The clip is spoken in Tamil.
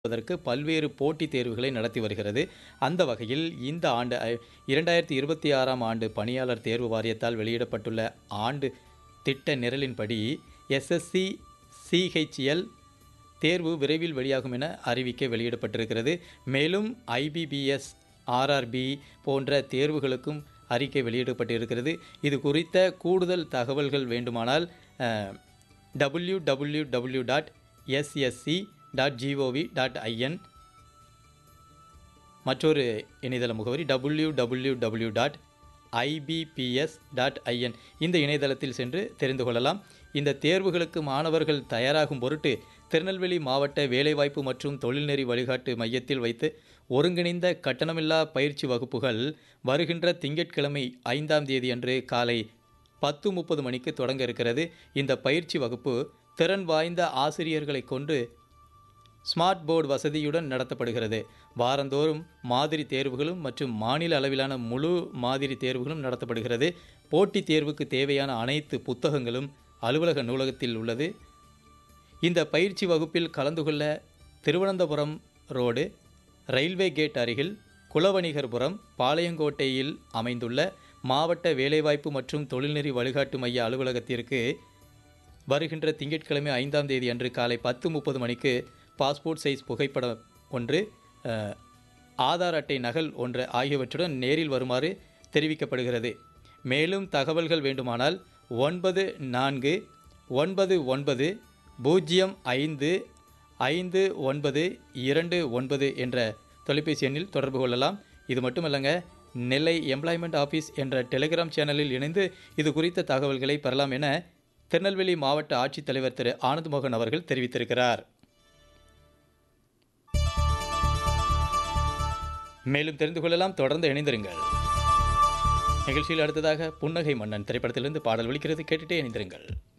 அதற்கு பல்வேறு போட்டித் தேர்வுகளை நடத்தி வருகிறது அந்த வகையில் இந்த ஆண்டு இரண்டாயிரத்தி இருபத்தி ஆறாம் ஆண்டு பணியாளர் தேர்வு வாரியத்தால் வெளியிடப்பட்டுள்ள ஆண்டு திட்ட நிரலின்படி எஸ்எஸ்சி சிஹெச்எல் தேர்வு விரைவில் வெளியாகும் என அறிவிக்கை வெளியிடப்பட்டிருக்கிறது மேலும் ஐபிபிஎஸ் ஆர்ஆர்பி போன்ற தேர்வுகளுக்கும் அறிக்கை வெளியிடப்பட்டிருக்கிறது இது குறித்த கூடுதல் தகவல்கள் வேண்டுமானால் W W W dot SSC dot GOV dot IN மற்றொரு இணையதள முகவரி W W W dot IBPS dot IN இந்த இணையதளத்தில் சென்று தெரிந்து கொள்ளலாம் இந்த தேர்வுகளுக்கு மாணவர்கள் தயாராகும் பொருட்டு திருநெல்வேலி மாவட்ட வேலைவாய்ப்பு மற்றும் தொழில்நெறி வழிகாட்டு மையத்தில் வைத்து ஒருங்கிணைந்த கட்டணமில்லா பயிற்சி வகுப்புகள் வருகின்ற திங்கட்கிழமை ஐந்தாம் தேதி அன்று காலை பத்து முப்பது மணிக்கு தொடங்க இருக்கிறது இந்த பயிற்சி வகுப்பு திறன் வாய்ந்த ஆசிரியர்களை கொண்டு ஸ்மார்ட் போர்டு வசதியுடன் நடத்தப்படுகிறது வாரந்தோறும் மாதிரி தேர்வுகளும் மற்றும் மாநில அளவிலான முழு மாதிரி தேர்வுகளும் நடத்தப்படுகிறது போட்டித் தேர்வுக்கு தேவையான அனைத்து புத்தகங்களும் அலுவலக நூலகத்தில் உள்ளது இந்த பயிற்சி வகுப்பில் கலந்து கொள்ள திருவனந்தபுரம் ரோடு ரயில்வே கேட் அருகில் குலவணிகர்புரம் பாளையங்கோட்டையில் அமைந்துள்ள மாவட்ட வேலைவாய்ப்பு மற்றும் தொழில்நெறி வழிகாட்டு மைய அலுவலகத்திற்கு வருகின்ற திங்கட்கிழமை ஐந்தாம் தேதி அன்று காலை பத்து முப்பது மணிக்கு பாஸ்போர்ட் சைஸ் புகைப்படம் ஒன்று ஆதார் அட்டை நகல் ஒன்று ஆகியவற்றுடன் நேரில் வருமாறு தெரிவிக்கப்படுகிறது மேலும் தகவல்கள் வேண்டுமானால் ஒன்பது நான்கு ஒன்பது ஒன்பது பூஜ்ஜியம் ஐந்து ஐந்து ஒன்பது இரண்டு ஒன்பது என்ற தொலைபேசி எண்ணில் தொடர்பு கொள்ளலாம் இது மட்டுமல்லங்க நெல்லை எம்ப்ளாய்மெண்ட் ஆஃபீஸ் என்ற டெலிகிராம் சேனலில் இணைந்து இது குறித்த தகவல்களை பெறலாம் என திருநெல்வேலி மாவட்ட ஆட்சித்தலைவர் திரு ஆனந்த் மோகன் அவர்கள் தெரிவித்திருக்கிறார் மேலும் தெரிந்து கொள்ளலாம் தொடர்ந்து இணைந்திருங்கள் நிகழ்ச்சியில் அடுத்ததாக புன்னகை மன்னன் திரைப்படத்திலிருந்து பாடல் ஒலிக்கிறது கேட்டுட்டே இணைந்திருங்கள்